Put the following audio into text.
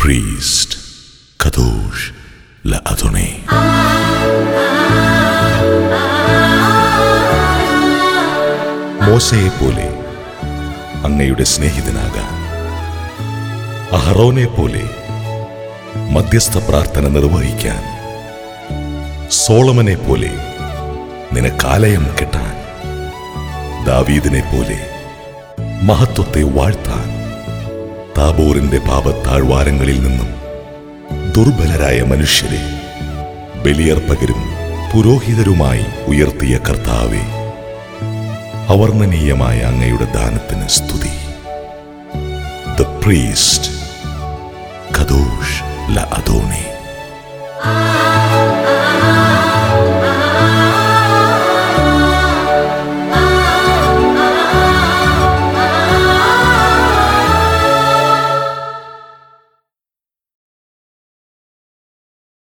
priest, Kadosh La'adonai. മോശയെ പോലെ അങ്ങയുടെ സ്നേഹിതനാകാൻ അഹറോനെ പോലെ മധ്യസ്ഥ പ്രാർത്ഥന നിർവഹിക്കാൻ സോളമനെ പോലെ നിനക്കാലയം കെട്ടാൻ ദാവീദിനെ പോലെ മഹത്വത്തെ വാഴ്ത്താൻ താബോറിന്റെ പാപത്താഴ്വാരങ്ങളിൽ നിന്നും ദുർബലരായ മനുഷ്യരെ ബലിയർപ്പകരും പുരോഹിതരുമായി ഉയർത്തിയ കർത്താവെ അവർണ്ണനീയമായ അങ്ങയുടെ ദാനത്തിന് സ്തുതി ദ പ്രീസ്റ്റ് ഖദോഷ് ല അദോണി